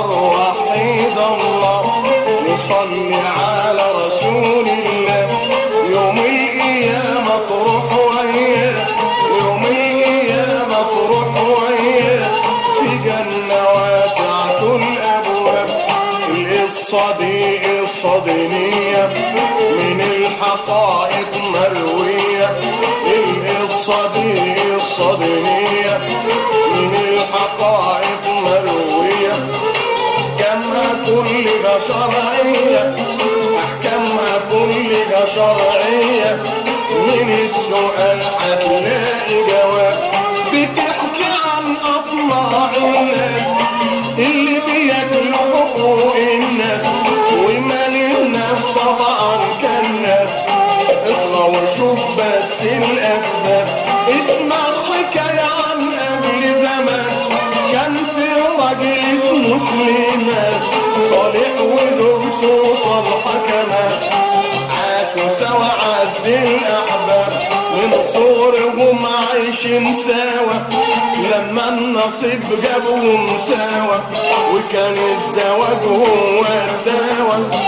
نقدر وحيد الله نصلي على رسول الله يوم القيامة تروح وياه يوم القيامة تروح وياه في جنة واسعة الأبواب القصة دي قصة دينية من الحقائق مروية القصة دي قصة دينية من الحقائق مروية أحكامها كلها شرعية أحكامها كلها شرعية من السؤال هتلاقي جواب بتحكي عن أطماع الناس اللي بياكلوا حقوق الناس ومال الناس طبعا كالناس اقرا وشوف بس الأسباب اسمع حكاية عن قبل زمان كان في راجل اسمه سليمان صالح وزوجته صالحة كمان عاشوا سوا عز الأحباب من صغرهم عايشين سوا لما النصيب جابهم سوا وكان الزواج هو الدواء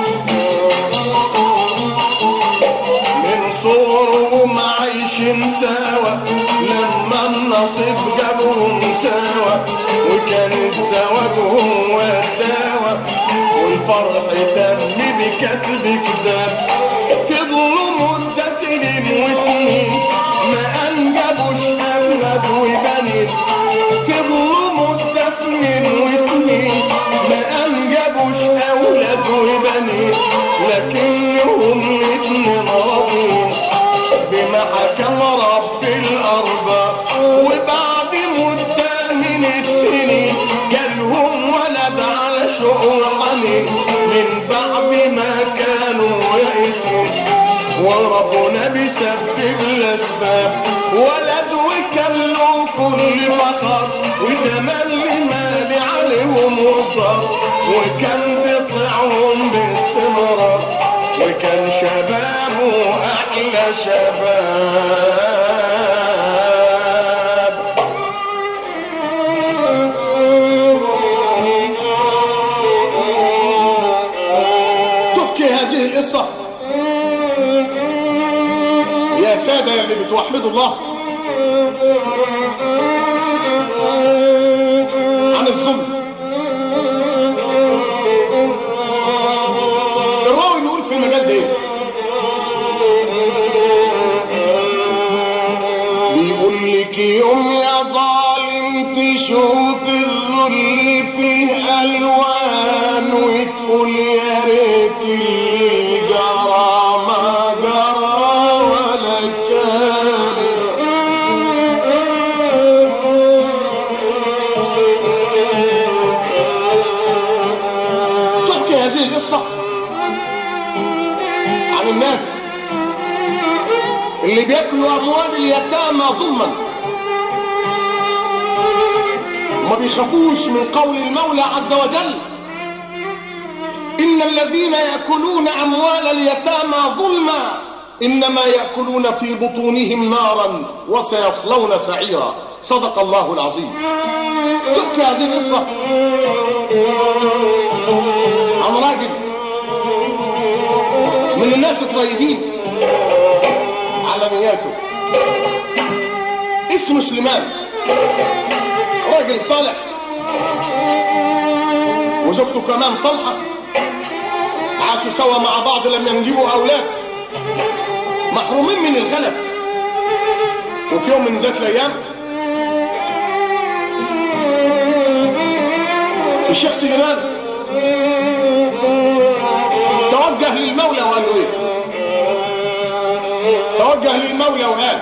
من صغرهم عايشين سوا لما النصيب جابهم سوا وكان الزواج هو الدواء والفرح تم بكتب كتاب فضلوا مدة سنين وسنين ما أنجبوش أولاد وبنين فضلوا مدة سنين وسنين ما أنجبوش أولاد وبنين لكنهم الاتنين راضين بما حكم رب الأرباب وبعد مدة من السنين جالهم ولد على شوق وحنين من بعد ما كانوا يئسين وربنا بيسبب الأسباب ولد وكان له كل فخر وجمال مالي عليهم وصار وكان بيطلعهم باستمرار وكان شبابه أحلى شباب تحكي هذه القصة يا سادة يا اللي بتوحدوا الله عن الظلم الراوي بيقول في المجال ده ايه؟ بيقول لك يوم يا ظالم تشوف الذل فيه الوان وتقول يا ريت اللي جرى ما جرى ولا كان تحكي هذه القصة عن الناس اللي بياكلوا أموال اليتامى ظلما وما بيخافوش من قول المولى عز وجل إن الذين يأكلون أموال اليتامى ظلما إنما يأكلون في بطونهم نارا وسيصلون سعيرا صدق الله العظيم تحكي هذه القصة عن راجل من الناس الطيبين على نياته اسمه سليمان راجل صالح وزوجته كمان صالحة عاشوا سوا مع بعض لم ينجبوا أولاد محرومين من الغلب وفي يوم من ذات الأيام الشيخ سليمان توجه للمولى وقال له ايه توجه للمولى وقال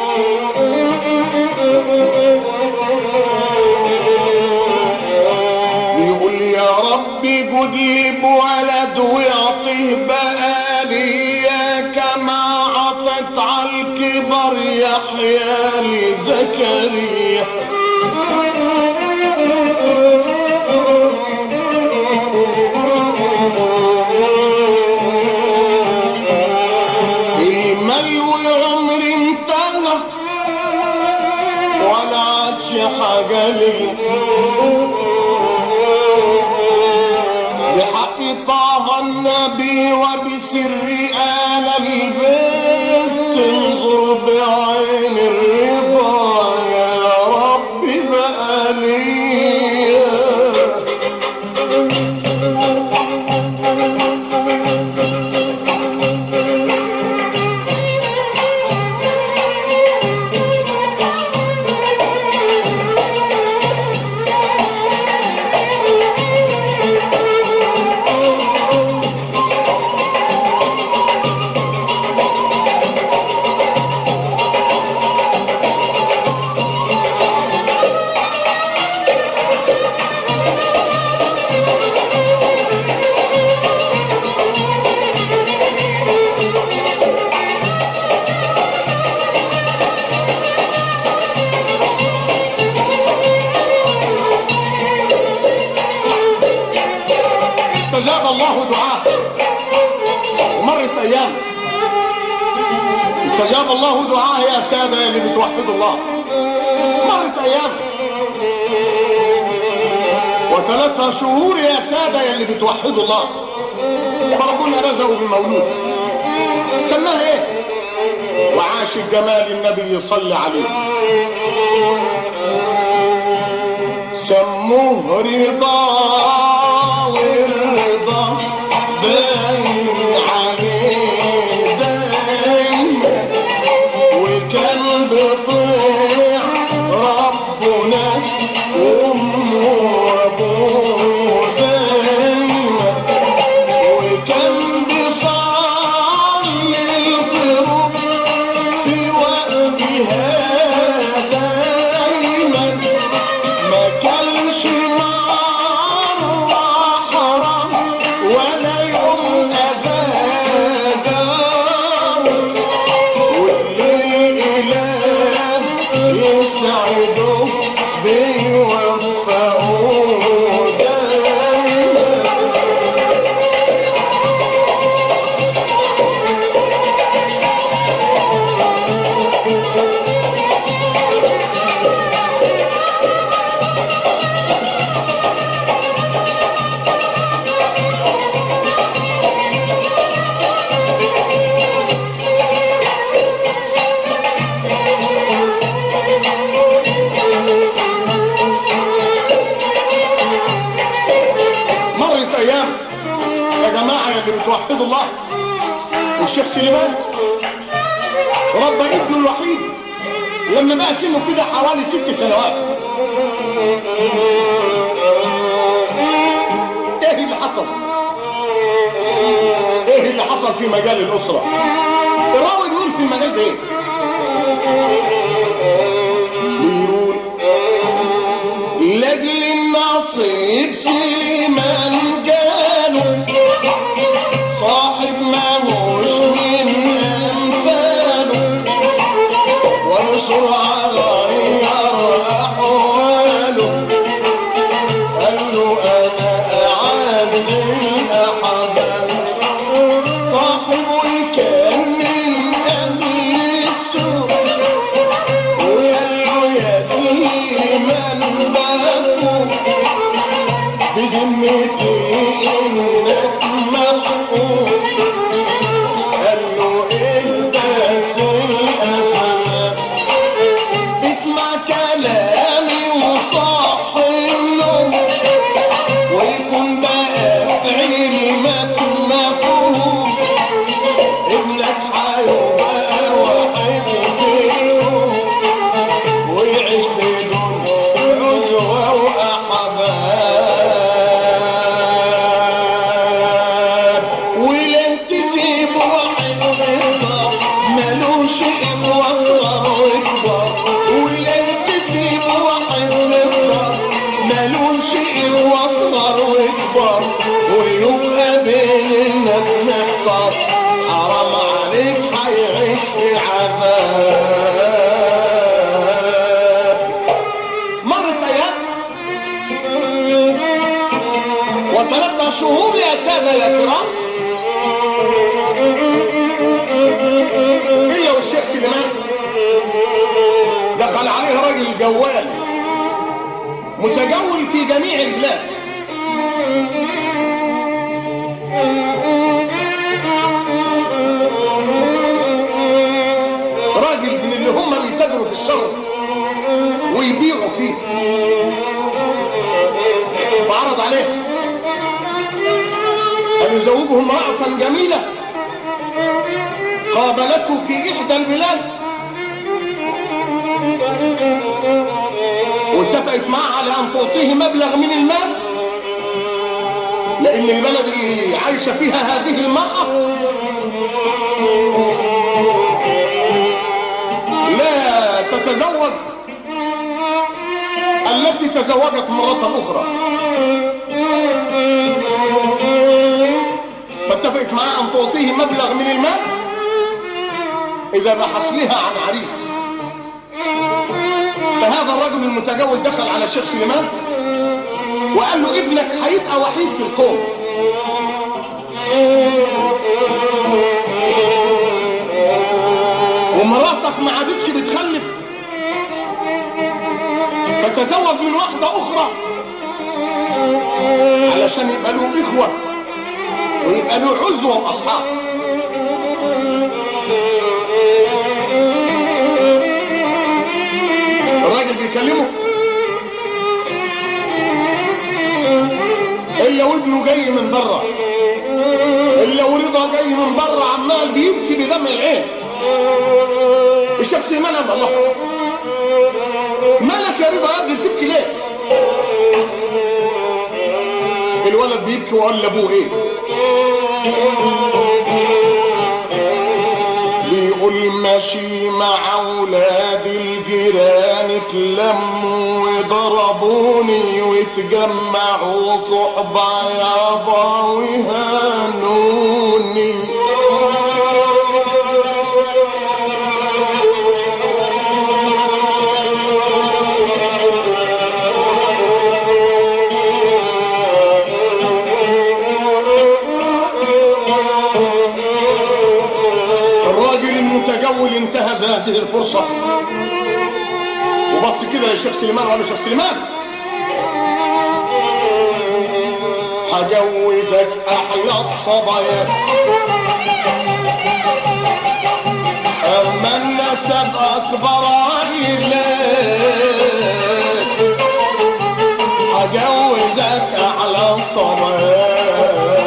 بيقول يا ربي جد لي بولد واعطيه بقى ليا كما عطت على الكبر يحيى لزكريا المال والعمر انتهى ولا عادش حاجة لي بي وبسر آل البيت تنظر بعين الرضا يا رب بقى ليا استجاب الله دعاه ومرت ايام استجاب الله دعاه يا ساده يا اللي بتوحدوا الله مرت ايام وثلاثة شهور يا ساده يا اللي بتوحدوا الله فربنا رزقه بمولود سماها ايه وعاش الجمال النبي صلى عليه سموه رضا والرضا باين عليه دايما وكان بطيع ربنا وامه وابوه دايما وكان بيصلي الفروض في وقتها دايما ما كانش مرة حرام ولا يوم أبدا واللي إله يسعده بيوفقه دايما مرت ايام يا جماعه يا اللي بتوحدوا الله والشيخ سليمان ربى ابنه الوحيد لما بقى سنه كده حوالي ست سنوات ايه اللي حصل ايه اللي حصل في مجال الاسره الراوي بيقول في المجال ده ايه بيقول لاجل النصيب سليمان جاله صاحب ماهوش من انفاله وبسرعه غير احواله قال له انا اعز الاحباب صاحبه كان من اهل السوق وقال له يا سليمان بلغوا بذمتي انك محفوظ قال له انت في الاسباب اسمع كلامي وصح النوم ويكون بقى في علمك مفهوم ابنك هيبقى واحد فيهم ويعيش بدون عزوة وأحباب ولن تسيب واحد يكبر ملوش إخوة ويكبر ولن تسيب واحد يكبر ملوش إخوة ويكبر ويبقى بين الناس محتار حرام عليك هيعيش في عذاب مرت ايام وثلاث شهور يا ساده يا كرام هي والشيخ سليمان دخل عليه راجل جوال متجول في جميع البلاد قابلته في إحدى البلاد واتفقت معه على أن تعطيه مبلغ من المال لأن البلد اللي عايشة فيها هذه المرأة لا تتزوج التي تزوجت مرة أخرى فاتفقت معاه أن تعطيه مبلغ من المال إذا بحث لها عن عريس فهذا الرجل المتجوز دخل على الشيخ سليمان وقال له ابنك هيبقى وحيد في الكون ومراتك ما عادتش بتخلف فتزوج من واحدة أخرى علشان يبقى له إخوة ويبقى له عزوة وأصحاب الراجل بيكلمه إلا وابنه جاي من بره إلا ورضا جاي من بره عمال بيبكي بدمع العين الشيخ سليمان قال الله مالك يا رضا يا ابني بتبكي ليه الولد بيبكي وقال لابوه ايه بيقول ماشي مع اولاد الجيران اتلموا وضربوني واتجمعوا صحبة يابا وهانوني الراجل المتجول انتهز هذه الفرصة وبص كده للشيخ سليمان وقال له شيخ سليمان هجوزك احلى الصبايا اما النسب اكبر عيلات هجوزك احلى الصبايا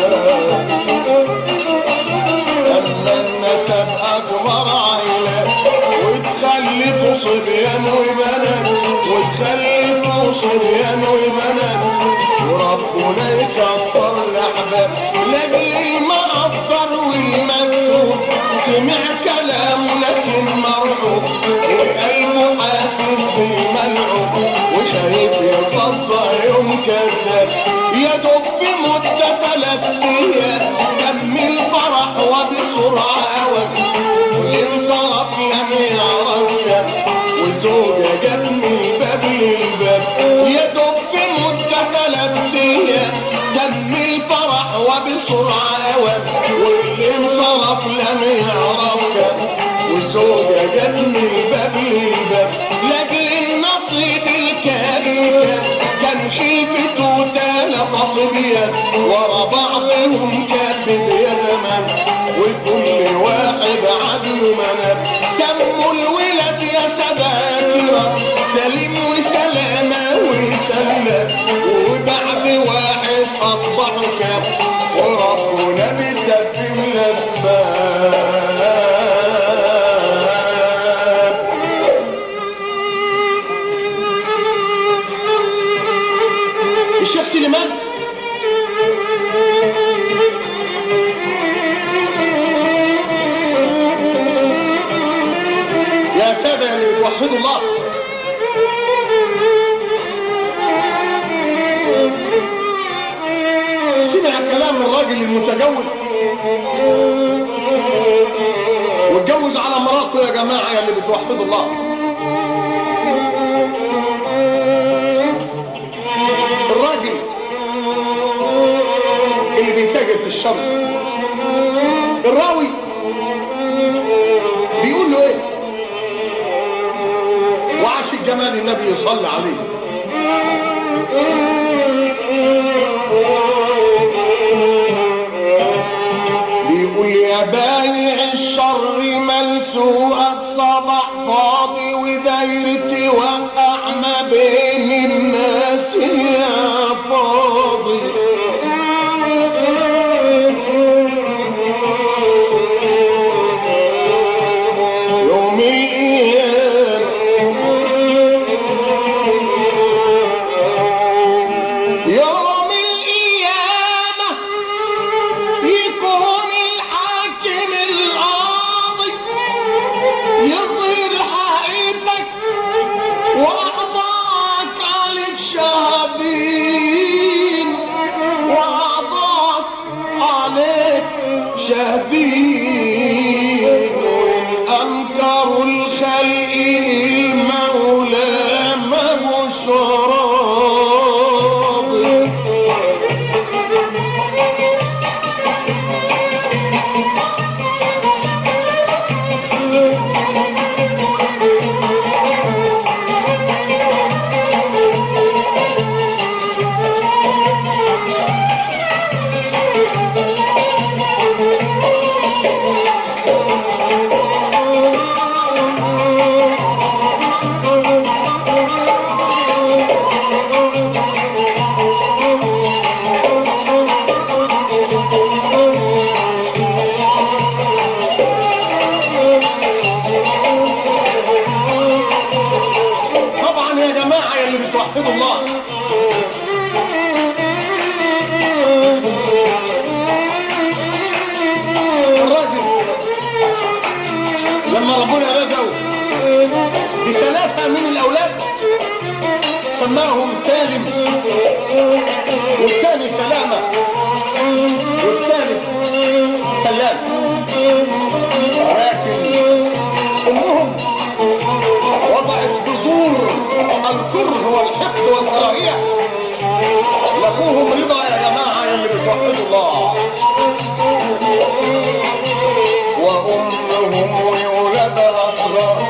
أما النسب أكبر عيلة وتخلفوا صبيان وبنات وتخلفوا صبيان وبنات وربنا يكبر الأحباب لأجل ما أفضل والمكتوب سمع كلام لكن مرعوب وقلبه حاسس بالملعوب وشايف يصدى يوم كذاب يا دوب في مدة ثلاث أيام تم الفرح وبسرعة أوي انصرف لم يعرفك وزوجة جت من باب للباب يا دوب في مدة ثلاث أيام تم الفرح وبسرعة أوي واللي انصرف لم يعرفك والزوجة جت من باب للباب لكن النصيب الكامل كان خيفته ثلاث صبيان ورا بعضهم كاتب يا زمان وكل واحد عدل منام سموا الولد يا سباكرة سليم وسلامة وسلام وبعد واحد أصبح كام وربنا بيسلم الأسباب الشيخ سليمان يا سادة اللي بتوحدوا الله سمع كلام الراجل المتجوز واتجوز على مراته يا جماعة يا اللي بتوحدوا الله الراجل اللي بيتاجر في الشر الراوي بيقول له ايه وعاش الجمال النبي يصلي عليه بيقول يا بايع الشر ملسوءك صباح فاضي ودايرتي وقع ما بين الناس يا فاضي الدين وإن أنكروا الخلق المولى مهوش راضي طبعا يا جماعة يا اللي بتوحدوا الله الراجل لما ربنا رزقه بثلاثة من الأولاد سماهم سالم والثاني سلامة والثالث سلام ولكن أمهم وضعت بذور الكره والحقد والكراهية لاخوهم رضا يا جماعة يا اللي بتوحدوا الله وأمهم ولد أسرار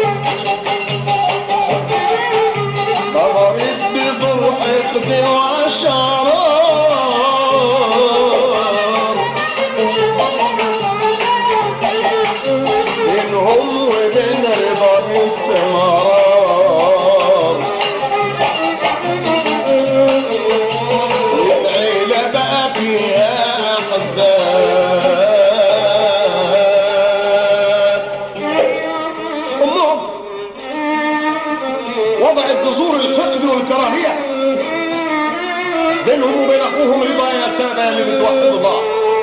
نظرت بذور حقد وعشرات بينهم وبين رضا باستمرار والعيلة بقى فيها أحزان أمهم وضعت بذور الحقد والكراهية بينهم وبين أخوهم رضا يا سادة اللي بتوحدوا الله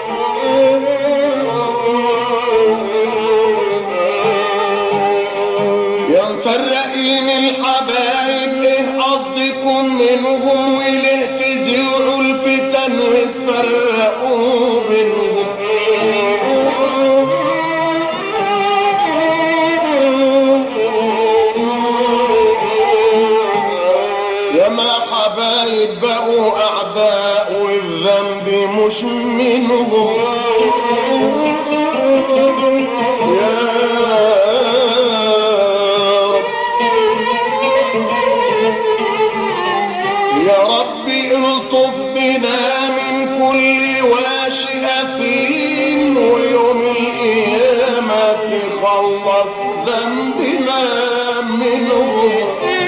يا مفرقين الحبايب ايه قصدكم منهم وليه تزيعوا الفتن وتفرقوا بينهم يا ما حبايب بقوا اعداء والذنب مش منهم يا رب يا رب الطف بنا من كل واشي أثيم ويوم القيامة تخلص ذنبنا منهم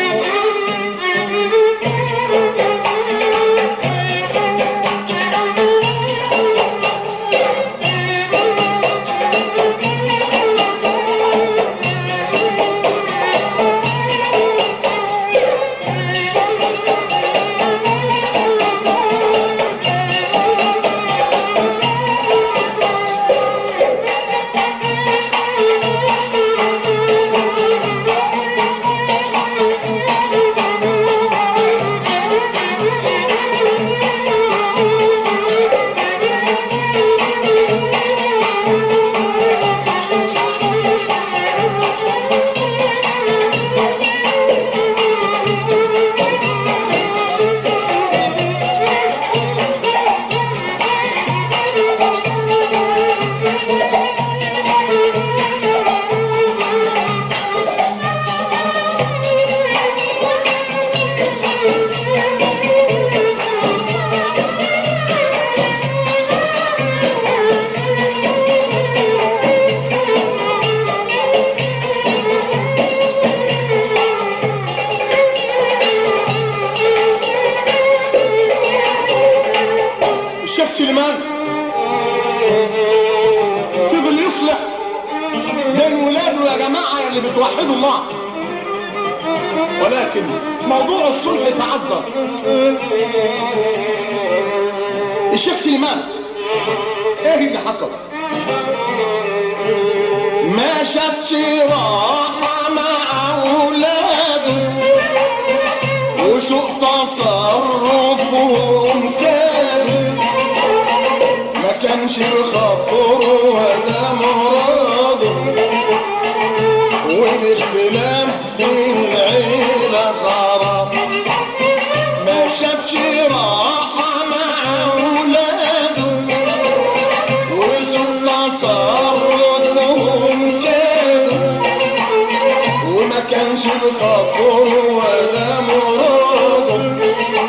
الشيخ سليمان فضل يصلح بين ولاده يا جماعة يا اللي بتوحدوا الله ولكن موضوع الصلح تعذر الشيخ سليمان ايه اللي حصل ما شافش راحة مع اولاده وسوء تصرفهم كان ما كانش بخطر والاختلاف في العيلة خراب ما شافش راحة مع أولاده ورزق تصرفهم كده وما كانش بخاطر ولا مراد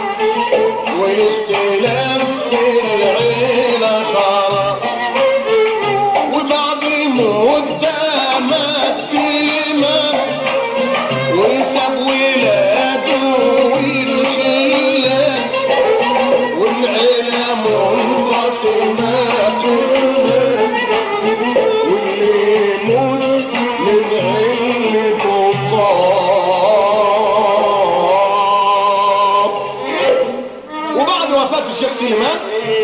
والاختلاف في العيلة خراب وبعد مدة مات كلمة وساب ولاده والخلة والعيلة منقسمة قسمة واللي يموت من علة الطار وبعد وفاة الشيخ سليمان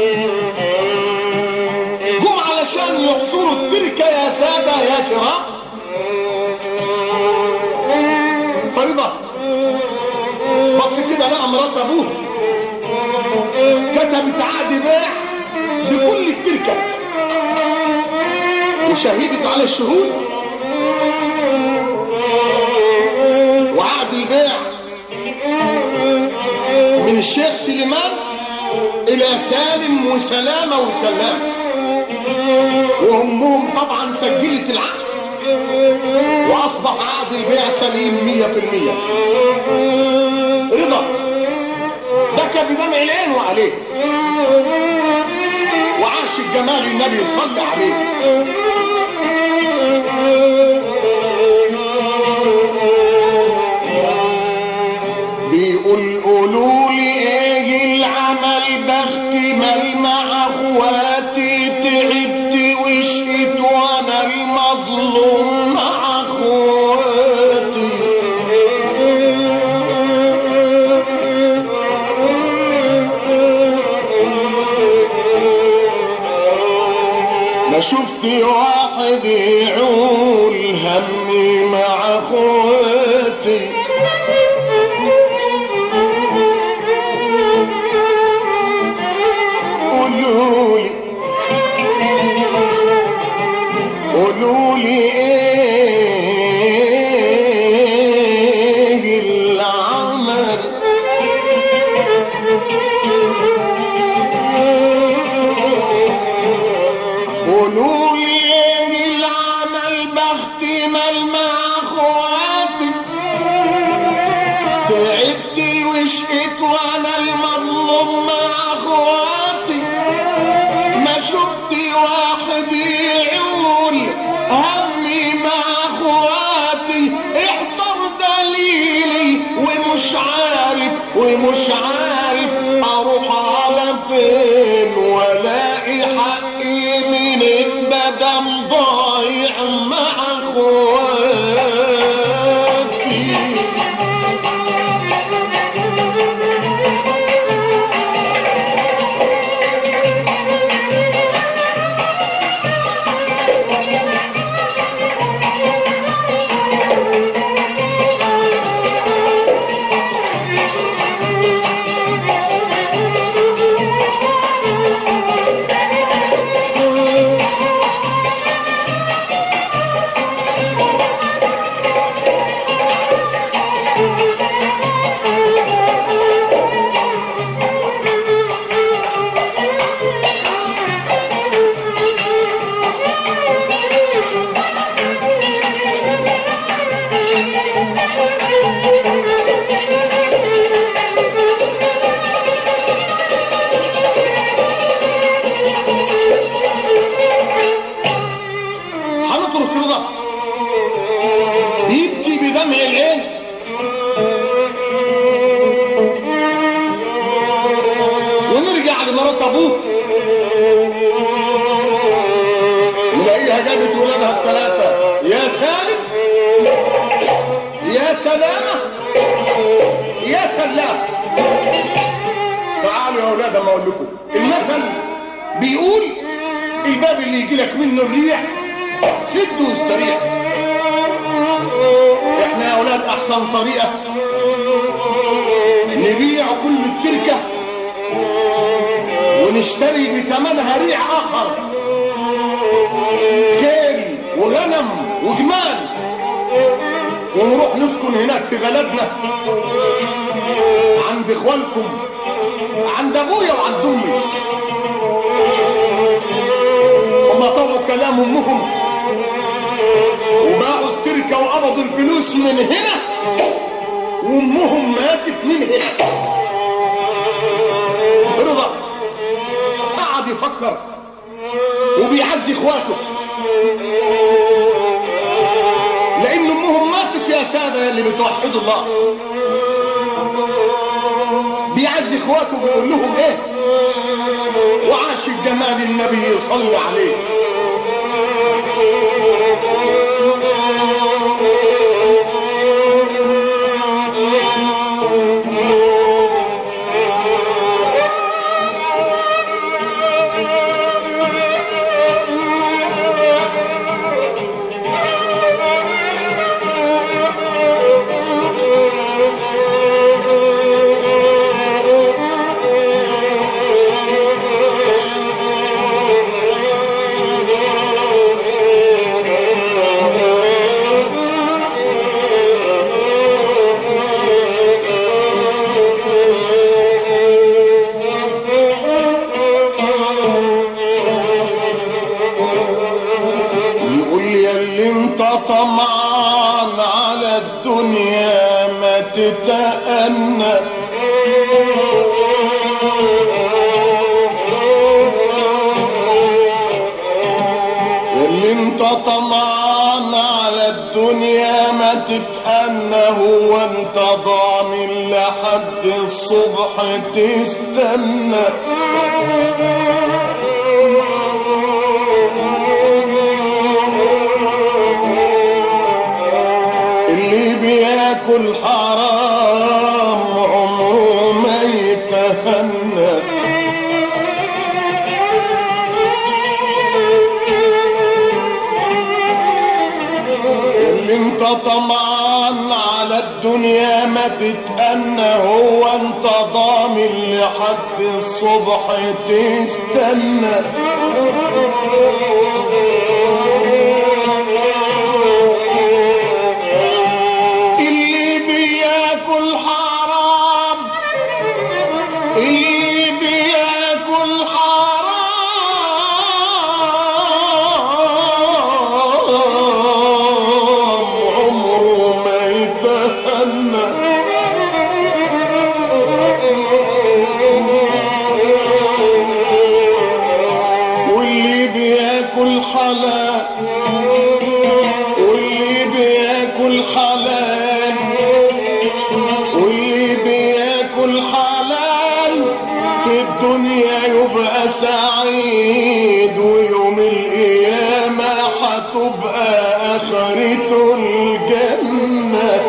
هم علشان يحصروا التركة يا سادة يا كرام فريضة بص كده لقى مرات ابوه كتبت عقد بيع لكل التركة وشهدت على الشهود وعقد البيع من الشيخ سليمان الى سالم وسلامة وسلام وامهم طبعا سجلت العقد واصبح عقد البيع سليم مية في المية رضا بكى بدمع العين وعليه وعاش الجمال النبي صلى عليه بيقول قولوا لي ايه العمل بختي مال مع اخواتي تعبت وشقت وانا المظلوم مع اخواتي ما شفت واحد يعول همي مع اخواتي قولوا لي قولوا لي ايه العمل قولوا لي ايه العمل بختي مال مع اخواتي تعبت وشقت وانا المظلوم مع اخواتي ما شفت واحد يعول همي مع اخواتي احضر دليلي ومش عارف ومش عارف اروح على فين والاقي حقي منين بدم ضايع مع اخواتي هنترك رضا يبكي بدمع العين ونرجع لمرات ابوه نلاقيها جابت ولادها الثلاثه يا سالم يا سلامه يا سلام تعالوا يا اولاد اما اقول لكم المثل بيقول الباب اللي يجي لك منه الريح سد واستريح احنا يا اولاد احسن طريقه نبيع كل التركه ونشتري بثمنها ريع اخر خيل وغنم وجمال تسكن هناك في بلدنا عند اخوانكم عند ابويا وعند امي هما طلبوا كلام امهم وباعوا التركه وقبضوا الفلوس من هنا وامهم ماتت من هنا رضا قعد يفكر وبيعزي اخواته لان امهم ماتت يا ساده اللي بتوحدوا الله بيعزي اخواته بيقول لهم ايه وعاش الجمال النبي صلى عليه يقول لي اللي انت طمعان على الدنيا ما تتأنى اللي انت طمعان على الدنيا ما تتأنى هو انت ضامن لحد الصبح تستنى اللي بياكل حرام عمره ما يتهنى اللي انت طمعان على الدنيا ما تتأنى هو انت ضامن لحد الصبح تستنى اللي بياكل حرام اللي بياكل حرام عمره ما يتهنى واللي بياكل حلال واللي بياكل حلال واللي بياكل حلال في الدنيا يبقى سعيد ويوم القيامة هتبقى آخرته الجنة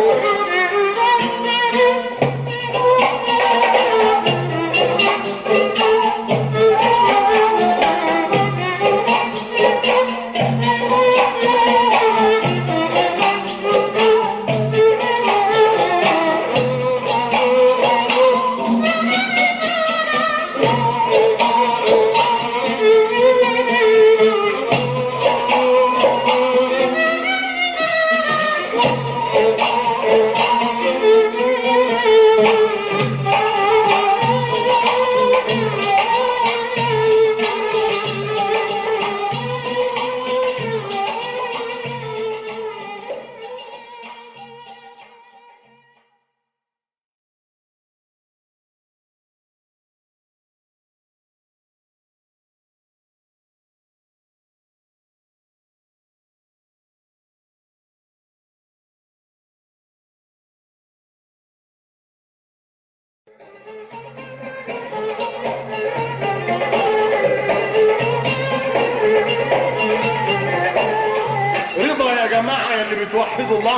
رضا يا جماعة يا اللي بتوحدوا الله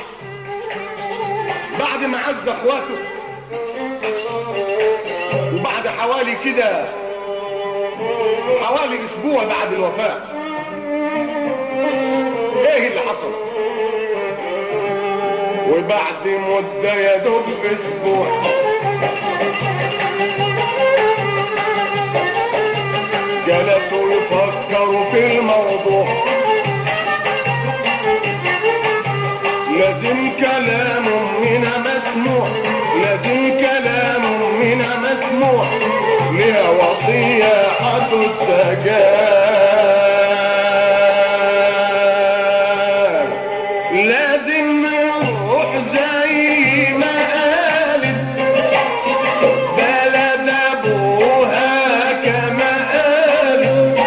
بعد ما عز اخواته وبعد حوالي كده حوالي اسبوع بعد الوفاة ايه اللي حصل وبعد مدة يا دوب اسبوع جلسوا يفكروا في الموضوع لازم كلام نوح ليها وصية هتستجاب لازم نروح زي ما قالت بلد ابوها كما قالت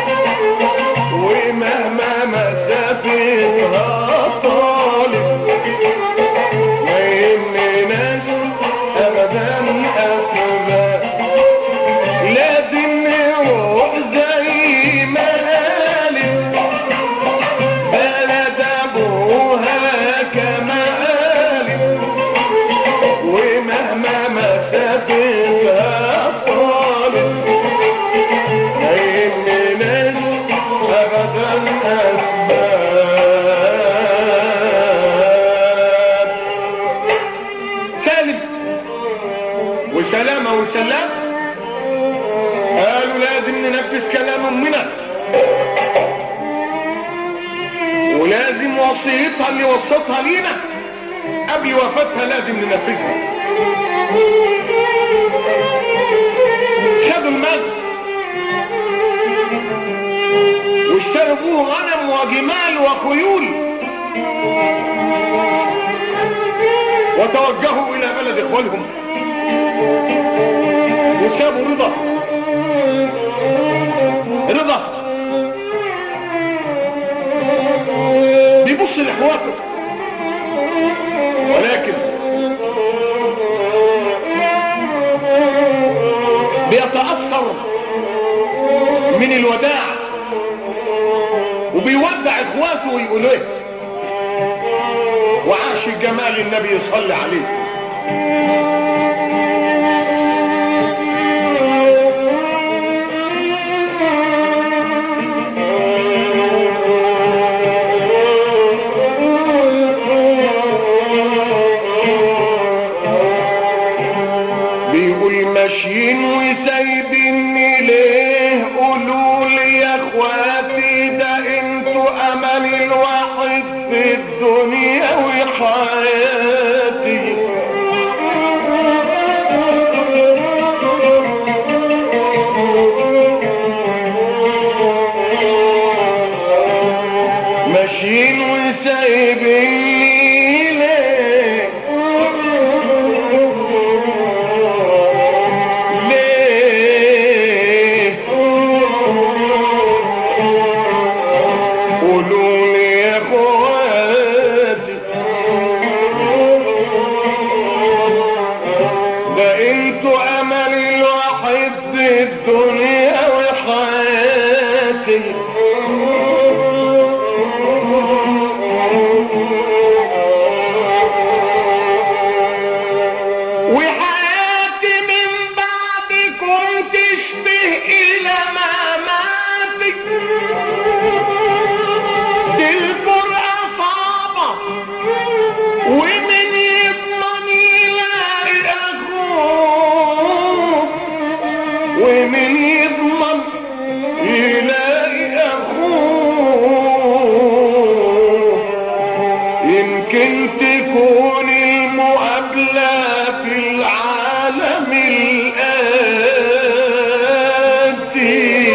ومهما مسافتها طالت ما يهمناش ابدا اسباب لازم نروح زي ما قالت بلد ابوها كما قالت ومهما مسافتها طالت ما يهمناش ابدا اسباب سالم وسلامة وسلام قالوا لازم ننفذ كلام امنا ولازم وصيتها اللي وصتها لينا قبل وفاتها لازم ننفذها خدوا المال واشتروا فيه غنم وجمال وخيول وتوجهوا الى بلد اخوانهم وسابوا رضا رضا بيبص لاخواته ولكن بيتأثر من الوداع وبيودع اخواته ويقول ايه وعاش جمال النبي يصلي عليه بيقول ماشيين وسايبيني ليه قولوا لي يا اخواتي ده انتوا املي الواحد في الدنيا وحياتي ماشيين وسايبيني ليه ليه قولوا لي يا اخواتي ده انتوا املي الوحيد في الدنيا وحياتي وحياتي من بعدكم تشبه إلى مماتك دي الفرقة صعبة ومن يضمن يلاقي أخوه ومن يضمن يلاقي أخوه يمكن تكون المقابلة في العالم الآتي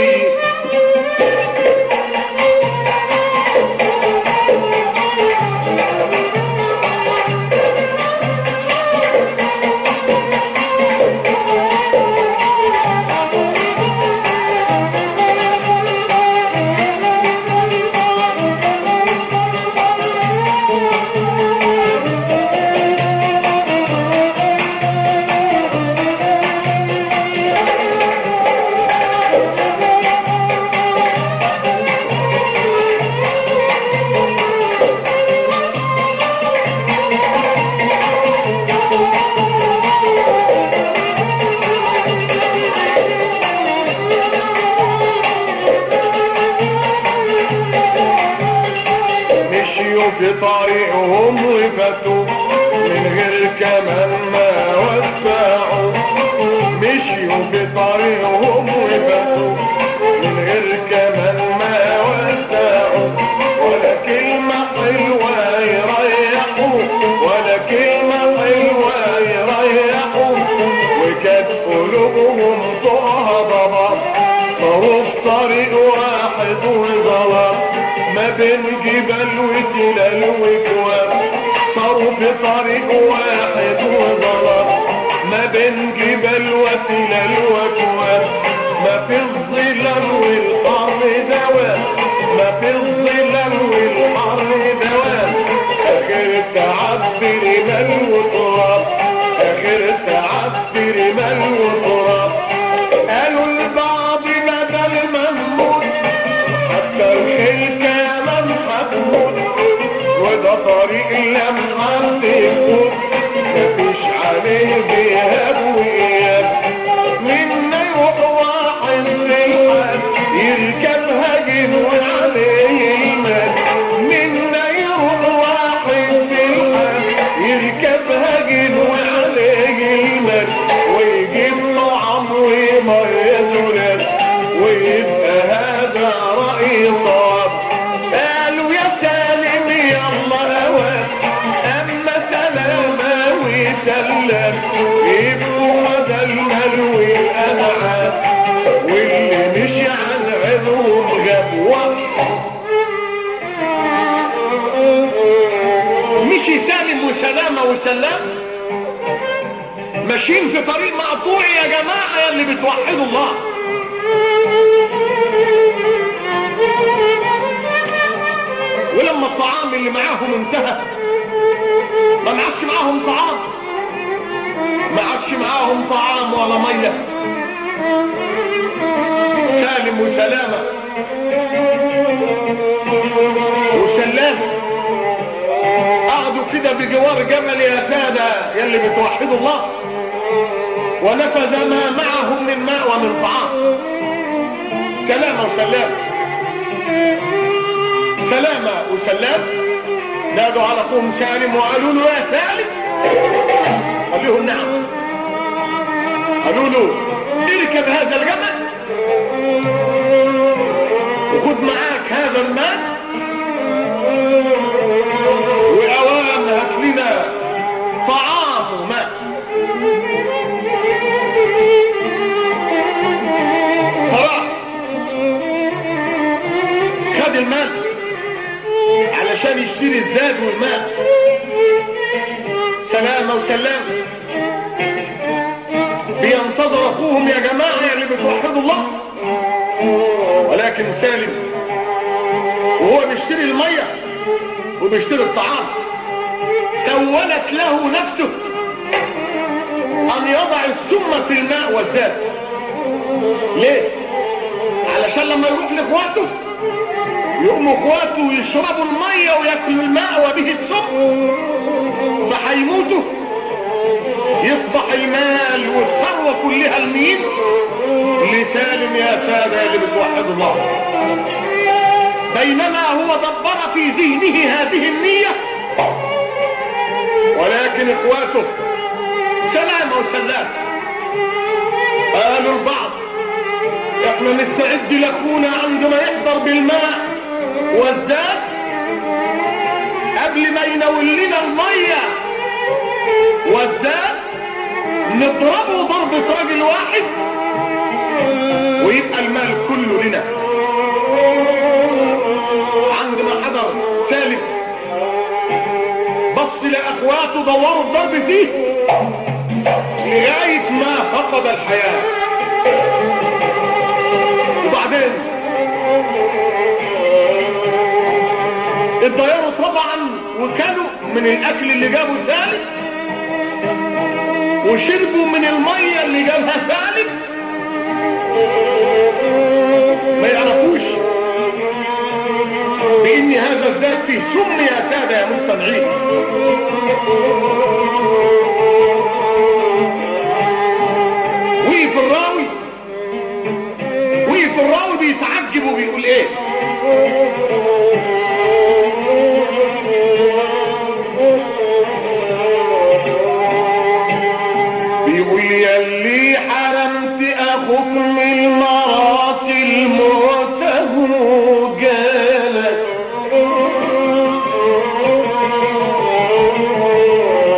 مشيوا في طريقهم وفاتوا من غير كمان ما ودعوا مشيوا في طريقهم وفاتوا من غير كمان ما ودعوا ولا كلمة حلوة يريحوا ولا كلمة حلوة يريحوا وكانت قلوبهم بين جبال وتلال وكوام صاروا في طريق واحد وظلام ما بين جبال وتلال وكوام ما في الظلال والحر دوام ما في الظلال والحر دوام اخر تعبي رمال وتراب اخر تعبي رمال وتراب قالوا البعض بدل ما نموت حتى الخيل كمان هتموت وده طريق لما حد يفوت مفيش عليه غياب وإياب منا يروح واحد للحد يركب هجم وعليه المال منا يروح واحد للحد يركب هجم وعليه المال ويجيب طعم ومية زلال ويبقى هذا رأي صواب قالوا يا سالم يلا هواك اما سلامة وسلام يبقوا مدى المال والانعام واللي مشي عن عينهم غاب مشي سالم وسلامة وسلام ماشيين في طريق مقطوع يا جماعة يا اللي بتوحدوا الله ولما الطعام اللي معاهم انتهى ما عادش معاهم طعام ما عادش معاهم طعام ولا ميه سالم وسلامة وسلام قعدوا كده بجوار جبل يا سادة يلي بتوحدوا الله ونفذ ما معهم من ماء ومن طعام سلامة وسلام سلامة وسلام نادوا على اخوهم سالم وقالوا له يا سالم قال لهم نعم قالوا له اركب هذا الجبل وخد معاك هذا المال واوام هات لنا طعام وماء فراح خد المال علشان يشتري الزاد والماء سلامة وسلام بينتظر اخوهم يا جماعة يا اللي بتوحدوا الله ولكن سالم وهو بيشتري المية وبيشتري الطعام سولت له نفسه ان يضع السم في الماء والزاد ليه علشان لما يروح لاخواته يقوموا اخواته يشربوا الميه وياكلوا الماء وبه السم فهيموتوا يصبح المال والثروه كلها لمين لسالم يا ساده اللي بتوحد الله بينما هو دبر في ذهنه هذه النيه ولكن اخواته سلام وسلام قالوا البعض احنا نستعد لاخونا عندما يحضر بالماء والزاد قبل ما ينول لنا الميه والزاد نضربه ضربة راجل واحد ويبقى المال كله لنا عندما حضر ثالث بص لاخواته دوروا الضرب فيه لغايه ما فقد الحياه وبعدين اتضيروا طبعا وكانوا من الاكل اللي جابه ثالث وشربوا من الميه اللي جابها ثالث ما يعرفوش بان هذا الذات فيه سم يا ساده يا مستمعين وقف الراوي وقف الراوي بيتعجب وبيقول ايه بيقول يا اللي حرمت اخوك من المراسي الموته جالك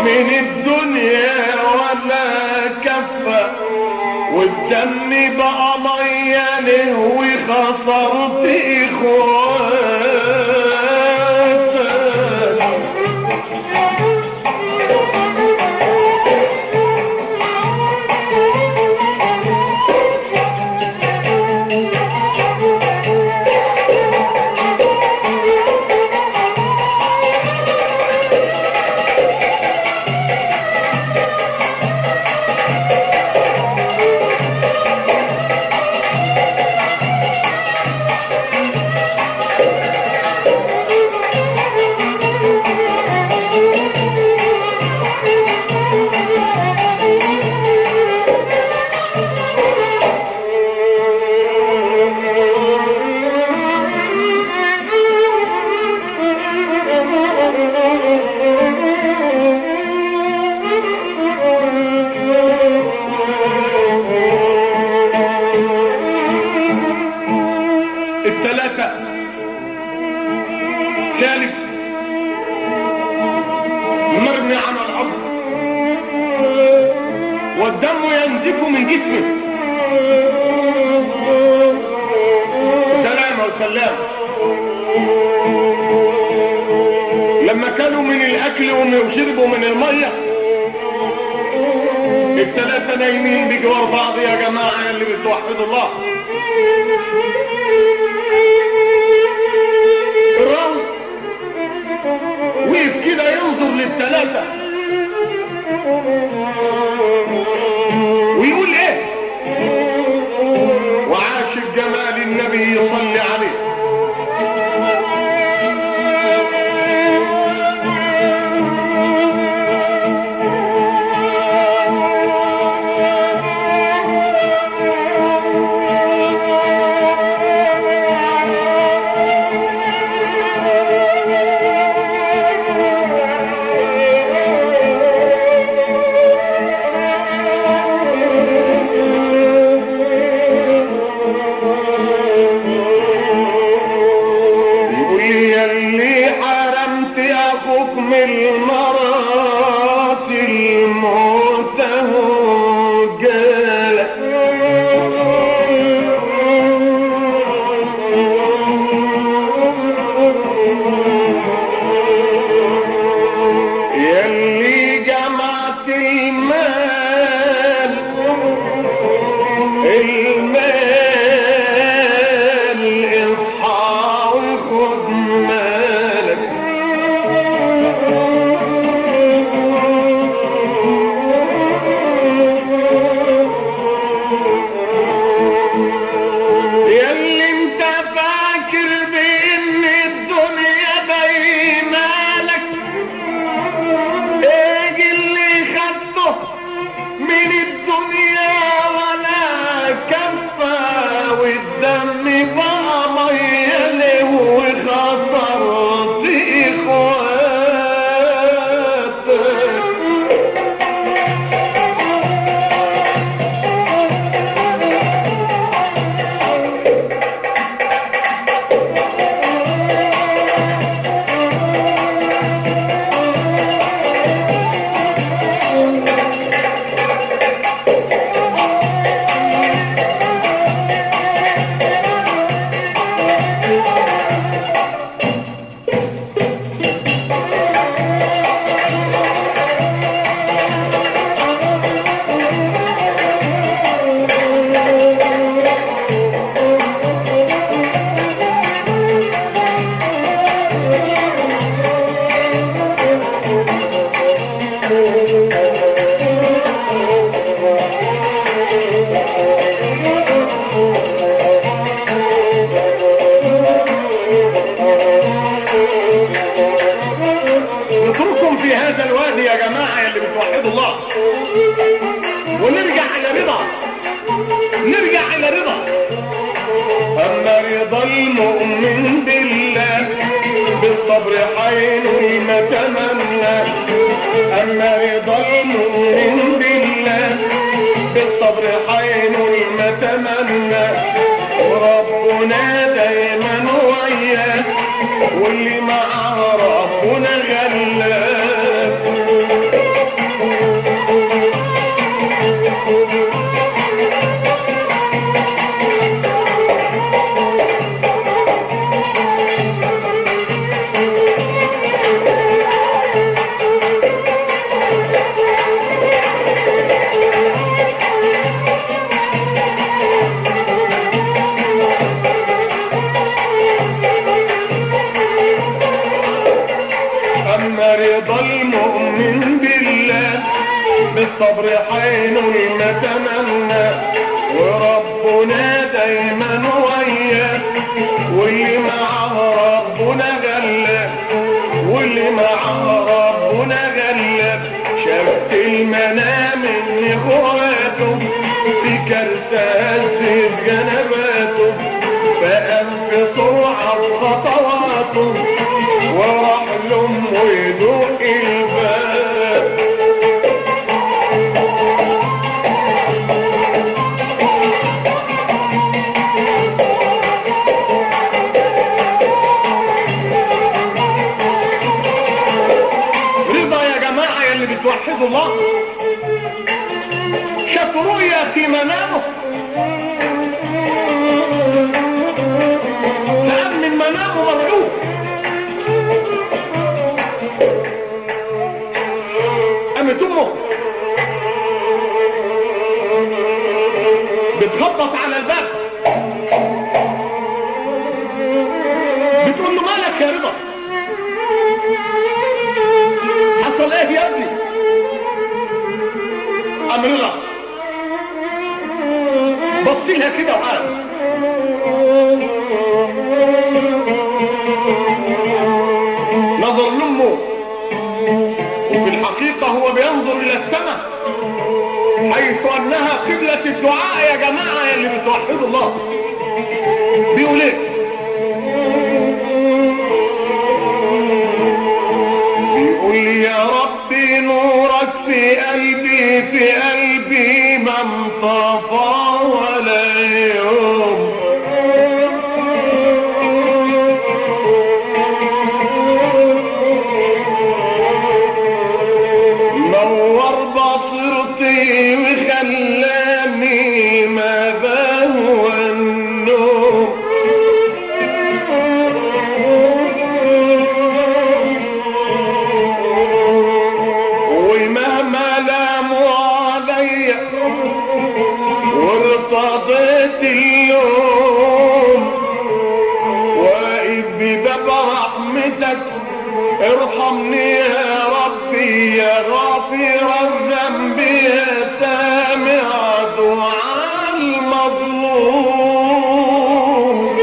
من الدنيا ولا كفة والدم بقى مية له وخسرت اخواتك الثلاثة سالف مرمي على الأرض والدم ينزف من جسمه سلام وسلام لما كانوا من الأكل وشربوا من المية الثلاثة نايمين بجوار بعض يا جماعة اللي بتوحدوا الله الراوي وقف كده ينظر للثلاثة ويقول ايه وعاش الجمال النبي يصلي عليه يقول لي يا اللي حرمت اخوك من المراس الموت اهو جالك يا اللي جمعت المال المال اصحى وخد مالك ياللي انت فاكر بان الدنيا بينالك ايه اللي خدته من الدنيا ولا كفى والدم بقى ميه له وخسرت اخواتك نترككم في هذا الوادي يا جماعة اللي بتوحدوا الله ونرجع إلى رضا نرجع إلى رضا أما رضا المؤمن بالله بالصبر حين ما تمنى أما رضا المؤمن بالله بالصبر حين ما تمنى وربنا دايما وياه واللي معاه ربنا غلاه بالصبر حين المتمنى وربنا دايما وياه واللي معاه ربنا غلب واللي معاه ربنا غلب شفت المنام من اخواته في كرسة هزت جنباته فقام بسرعة خطواته وراح لأمه يدق الباب رضا يا جماعة يا اللي بتوحدوا الله شاف رؤيا في منامه فقام من منامه مرعوب قامت امه بتخبط على الباب بتقول له مالك يا رضا حصل ايه يا ابني قام رضا بص لها كده وقال نظر لامه وفي الحقيقة هو بينظر إلى السماء حيث أنها قبلة الدعاء يا جماعة يا اللي بتوحدوا الله بيقول إيه؟ بيقول يا ربي نورك في قلبي في قلبي ما انطفى ولا يوم نور بصيرتي وخلاني ما بهوى النوم ومهما لاموا عليا وارتضيت اليوم واقف بباب رحمتك ارحمني يا ربي يا غافر الذنب يا سامع دعاء المظلوم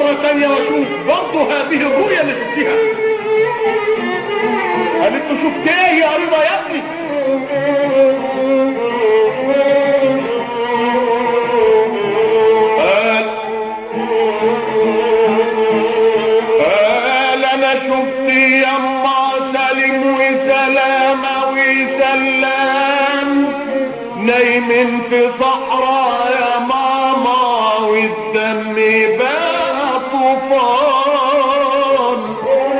مرة تانية واشوف برضه هذه الرؤية اللي شفتها قالت له شفت ايه يا رضا يا ابني قال قال انا شفت يما سالم وسلامة وسلام نايمين في صحراء يا ماما والدم بقى طوفان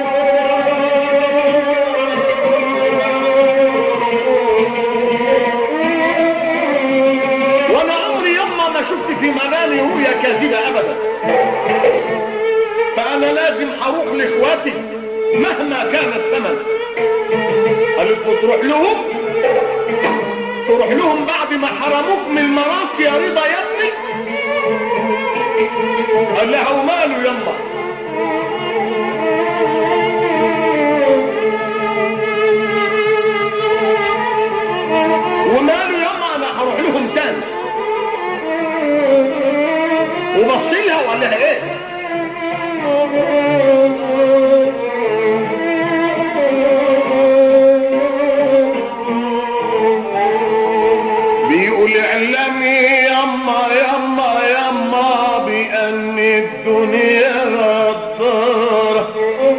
وانا عمري يما ما شفت في منامي رؤيا كاذبه ابدا فانا لازم اروح لاخواتي مهما كان الثمن قالت له تروح لهم تروح لهم بعد ما حرموك من المراس يا رضا يا ابني قال لها وماله يما وماله يما انا هروح لهم تاني وبص لها وقال لها ايه بيقول اعلمي يما يما يما بان الدنيا غدارة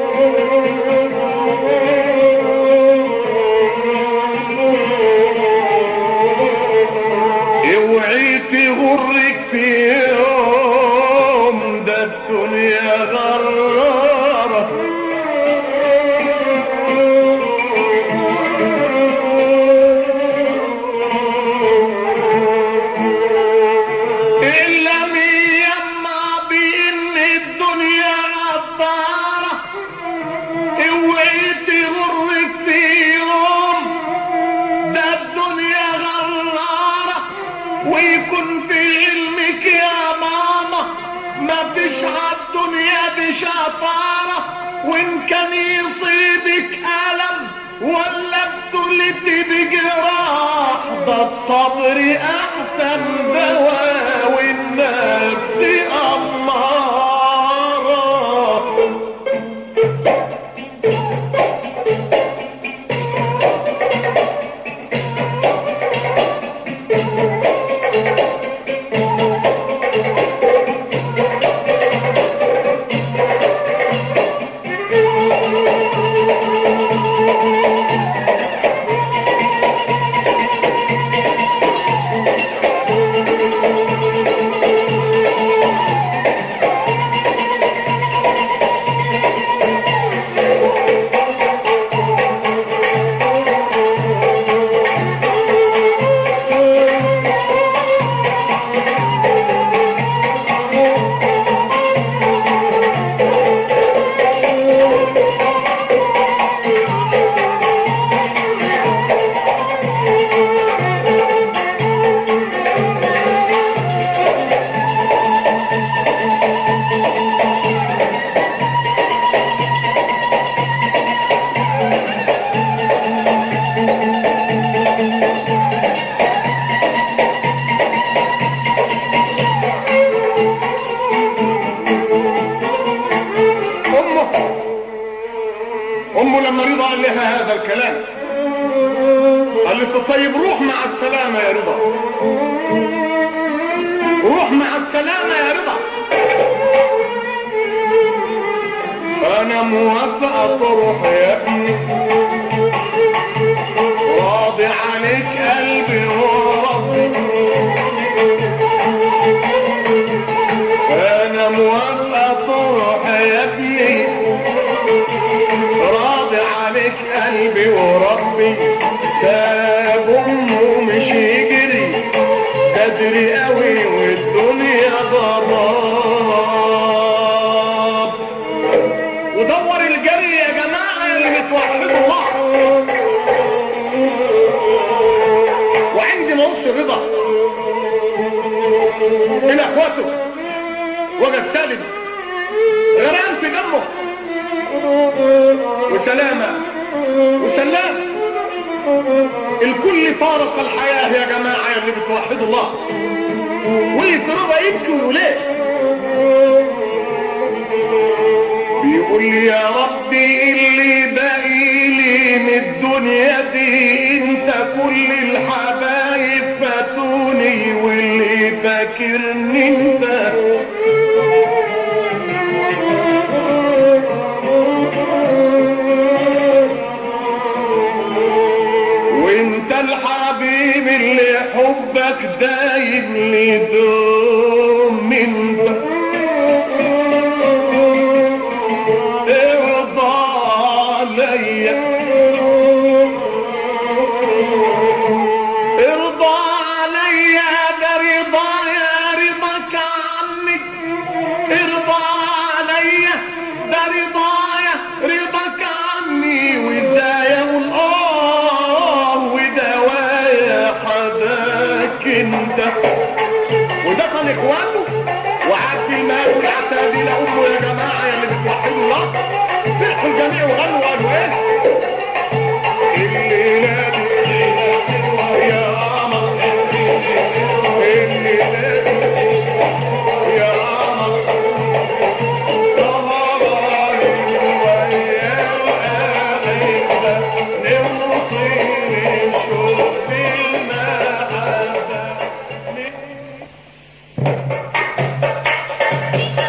اوعي تغرك في يوم ده الدنيا غرارة إلا مي يما بإن الدنيا غدارة اوعي تغرك في يوم ده الدنيا غرارة ويكون في علمك يا ماما ما فيش عالدنيا دي شطارة وإن كان يصيبك ألم ولا ابتلتي بجراح ده الصبر أحسن دواء والنفس أمارة امه امه لما رضا قال لها هذا الكلام قالت له طيب روح مع السلامه يا رضا روح مع السلامه يا رضا انا موافقه تروح يا ابني راضي عليك قلبي وربي انا موافقه تروح يا ابني راضي عليك قلبي وربي ساب امه مش يجري بدري قوي والدنيا ضراب ودور الجري يا جماعه اللي بتوحدوا الله وعند ما وصل رضا الى اخواته وجد سالم غرقان في دمه وسلامة وسلام الكل فارق الحياة يا جماعة اللي بتوحدوا الله واللي في رضا يبكي ويقول ايه رضايا رضاك عني وازاي اقول اه ودوايا حداك انت وده كان اخواته وقعد في الماء والعتادي لامه يا جماعه يا اللي بتوحدوا الله فرحوا الجميع وغنوا وقالوا ايه الليله دي يا قمر الليله دي يا قمر طهراني ويا وقابلنا نوصل الشوق بالمحبه